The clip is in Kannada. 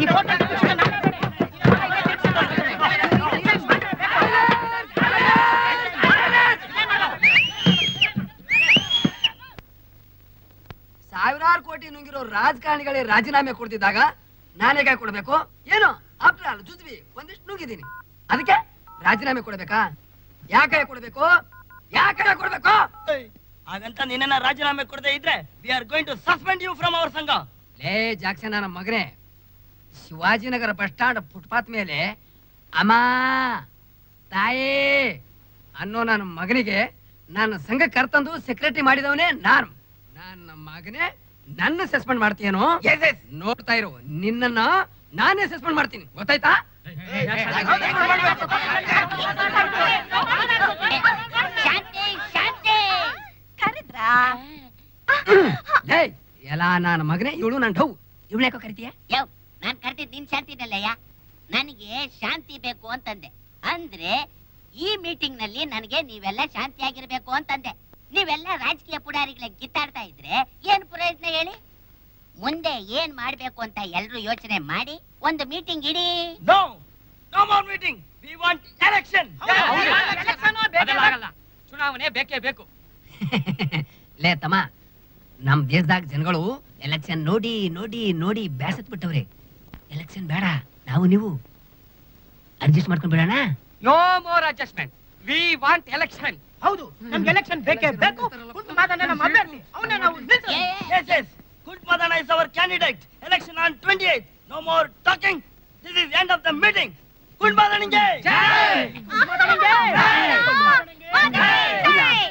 ಸಾವಿರಾರು ಕೋಟಿ ನುಂಗಿರೋ ರಾಜಕಾರಣಿಗಳೇ ರಾಜೀನಾಮೆ ಕೊಡ್ತಿದ್ದಾಗ ನಾನೇ ಕೈ ಕೊಡ್ಬೇಕು ಏನು ಆಫ್ಟರ್ ಆಲ್ ಜುಜ್ವಿ ಒಂದಿಷ್ಟು ನುಂಗಿದ್ದೀನಿ ಅದಕ್ಕೆ ರಾಜೀನಾಮೆ ಕೊಡ್ಬೇಕಾ ಯಾಕೆ ಕೊಡ್ಬೇಕು ಯಾಕೆ ಕೊಡ್ಬೇಕು ಹಾಗಂತ ನಿನ್ನ ರಾಜೀನಾಮೆ ಕೊಡದೆ ಇದ್ರೆ we are going to suspend you from our ಸಂಘ ಲೇ ಜಾಕ್ಸನ್ ನನ್ನ ಮಗನೇ ಶಿವಾಜಿನಗರ ಬಸ್ ಸ್ಟಾಂಡ್ ಫುಟ್ಪಾತ್ ಮೇಲೆ ಅಮ್ಮ ತಾಯೇ ಅನ್ನೋ ನನ್ನ ಮಗನಿಗೆ ನನ್ನ ಸಂಘ ಕರ್ತಂದು ಸೆಕ್ರೆಟರಿ ಮಾಡಿದವನೇ ನಾನು ನನ್ನ ಮಗನೇ ನನ್ನ ಸಸ್ಪೆಂಡ್ ಮಾಡ್ತೀಯೇನೋ ನೋಡ್ತಾ ಇರು ನಿನ್ನನ್ನ ನಾನೇ ಸಸ್ಪೆಂಡ್ ಮಾಡ್ತೀನಿ ಗೊತ್ತಾಯ್ತಾ ಶಾಂತಿ ಶಾಂತಿ ಕರೆದ್ರಾ ಲೇ ಎಲ್ಲ ನನ್ನ ಮಗನೇ ಇವಳು ನನ್ನ ಡೌ ಇವಳು ಯಾಕೋ ಕರಿತೀಯ ಯವ್ ನಾನ್ ಕರೆದಿದ್ ನಿನ್ ಶಾಂತಿನಲ್ಲಯ್ಯ ನನಗೆ ಶಾಂತಿ ಬೇಕು ಅಂತಂದೆ ಅಂದ್ರೆ ಈ ಮೀಟಿಂಗ್ ನಲ್ಲಿ ನನಗೆ ನೀವೆಲ್ಲ ಶಾಂತಿಯಾಗಿರ್ಬೇಕು ಅಂತಂದೆ ನೀವೆಲ್ಲ ರಾಜಕೀಯ ಪುಡಾರಿಗಳ ಕಿತ್ತಾಡ್ತಾ ಇದ್ರೆ ಏನ್ ಪ್ರಯೋಜನ ಹೇಳಿ ಮುಂದೆ ಏನ್ ಮಾಡ್ಬೇಕು ಅಂತ ಎಲ್ರು ಯೋಚನೆ ಮಾಡಿ ಒಂದು ಮೀಟಿಂಗ್ ಇಡಿ no no more meeting we want election ಅದೆಲ್ಲ ಆಗಲ್ಲ ಚುನಾವಣೆ ಬೇಕೇ ಬೇಕು ಲೇ ತಮ್ಮ ನಮ್ ದೇಶದಾಗ ಜನಗಳು ಎಲೆಕ್ಷನ್ ನೋಡಿ ನೋಡಿ ನೋಡಿ ಬ್ಯಾಸತ್ ಬಿಟ್ಟವ್ರೆ ಎಲೆಕ್ಷನ್ ಬೇಡ ನಾವು ನೀವು ಅಡ್ಜಸ್ಟ್ ಮಾಡ್ಕೊಂಡ್ ಬಿಡೋಣ no more adjustment we want election ಹೌದು ನಮ್ಗೆ ಎಲೆಕ್ಷನ್ ಬೇಕೇ ಬೇಕು ಕುಂತು ಮಾತನ್ನ ನಮ್ಮ ಅಭ್ಯರ್ಥಿ ಅವನ್ನ ನಾವು ನಿಲ್ಸೋಣ. Yes, yes. Good Madana is our candidate. Election on 28th. No more talking. This is end of the meeting. Good Madana ಮಾತಾಡಂಗೆ. ಮಾತಾಡಂಗೆ.